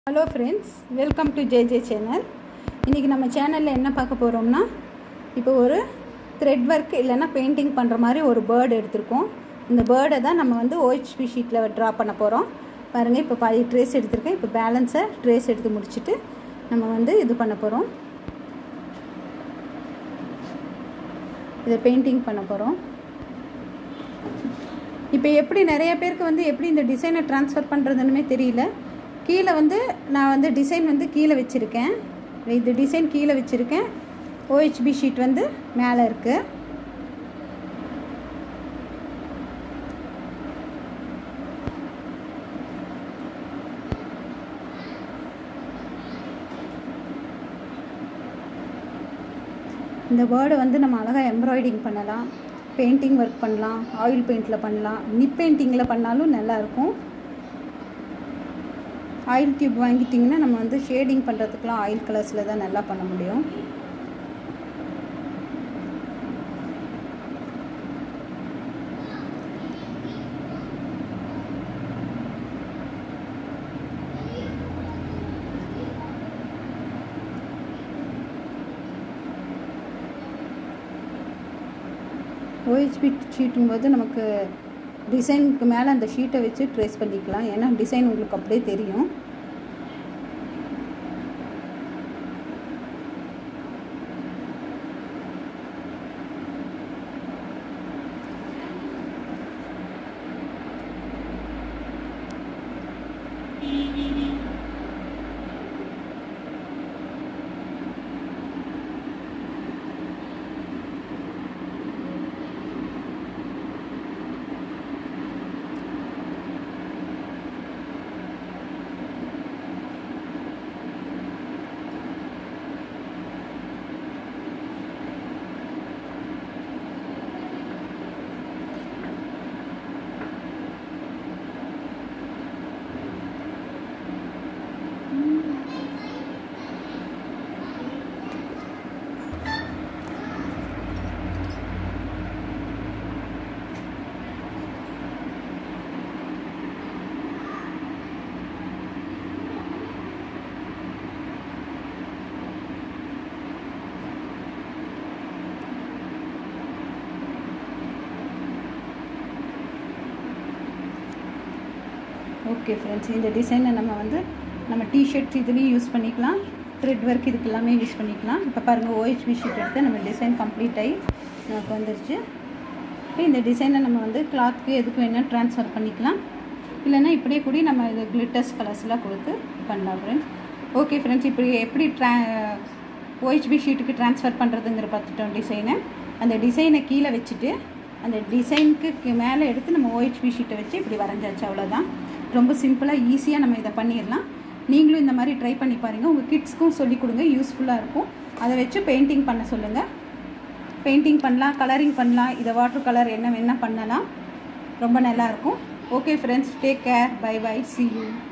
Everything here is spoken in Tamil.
hello friends welcome to J channel இன்றைக்கி நம்ம சேனலில் என்ன பார்க்க போகிறோம்னா இப்போ ஒரு த்ரெட் ஒர்க் இல்லைன்னா பெயிண்டிங் பண்ணுற மாதிரி ஒரு பேர்டு எடுத்திருக்கோம் இந்த பேர்டை தான் நம்ம வந்து ஓஹெச்பி ஷீட்டில் ட்ரா பண்ண போகிறோம் பாருங்கள் இப்போ பாதி ட்ரேஸ் எடுத்திருக்கேன் இப்போ பேலன்ஸை ட்ரேஸ் எடுத்து முடிச்சுட்டு நம்ம வந்து இது பண்ண போகிறோம் இதை பெயிண்டிங் பண்ண போகிறோம் இப்போ எப்படி நிறைய பேருக்கு வந்து எப்படி இந்த டிசைனை ட்ரான்ஸ்ஃபர் பண்ணுறதுன்னுமே தெரியல கீழே வந்து நான் வந்து டிசைன் வந்து கீழே வச்சுருக்கேன் இது டிசைன் கீழே வச்சுருக்கேன் ஓஹெச்பி ஷீட் வந்து மேலே இருக்குது இந்த வேர்டை வந்து நம்ம அழகாக எம்ப்ராய்டிங் பண்ணலாம் பெயிண்டிங் ஒர்க் பண்ணலாம் ஆயில் பெயிண்டில் பண்ணலாம் நிப் பெயிண்டிங்கில் பண்ணாலும் நல்லாயிருக்கும் ஆயில் டியூப் வாங்கிட்டிங்கன்னா நம்ம வந்து ஷேடிங் பண்ணுறதுக்குலாம் ஆயில் கலர்ஸில் தான் நல்லா பண்ண முடியும் ஓஹெச்பி ஷீட்டுங்கும் போது நமக்கு டிசைனுக்கு மேலே அந்த ஷீட்டை வச்சு ட்ரேஸ் பண்ணிக்கலாம் ஏன்னா டிசைன் உங்களுக்கு அப்படியே தெரியும் ஓகே ஃப்ரெண்ட்ஸ் இந்த டிசைனை நம்ம வந்து நம்ம டிஷர்ட் இதுலேயும் யூஸ் பண்ணிக்கலாம் த்ரெட் ஒர்க் இதுக்கு எல்லாமே யூஸ் பண்ணிக்கலாம் இப்போ பாருங்கள் ஓஹெச்பி ஷீட் எடுத்து நம்ம டிசைன் கம்ப்ளீட் ஆகி நமக்கு வந்துருச்சு இப்போ இந்த டிசைனை நம்ம வந்து கிளாத்துக்கு எதுக்கு வேணால் ட்ரான்ஸ்ஃபர் பண்ணிக்கலாம் இல்லைன்னா இப்படியே கூடி நம்ம இது கிளிட்டர்ஸ் கலர்ஸ்லாம் கொடுத்து பண்ணலாம் ஃப்ரெண்ட்ஸ் ஓகே ஃப்ரெண்ட்ஸ் இப்படி எப்படி ட்ரா ஓஹெச்பி ஷீட்டுக்கு ட்ரான்ஸ்ஃபர் பண்ணுறதுங்கிற பார்த்துட்டோம் டிசைனை அந்த டிசைனை கீழே வச்சுட்டு அந்த டிசைனுக்கு மேலே எடுத்து நம்ம ஓஹெச்பி ஷீட்டை வச்சு இப்படி வரைஞ்சாச்சு அவ்வளோதான் ரொம்ப சிம்பிளாக ஈஸியாக நம்ம இதை பண்ணிடலாம் நீங்களும் இந்த மாதிரி ட்ரை பண்ணி பாருங்கள் உங்கள் கிட்ஸ்க்கும் சொல்லிக் கொடுங்க யூஸ்ஃபுல்லாக இருக்கும் அதை வச்சு பெயிண்டிங் பண்ண சொல்லுங்கள் பெயிண்டிங் பண்ணலாம் கலரிங் பண்ணலாம் இதை வாட்டர் கலர் என்ன வேணால் பண்ணலாம் ரொம்ப நல்லாயிருக்கும் okay friends take care bye bye see you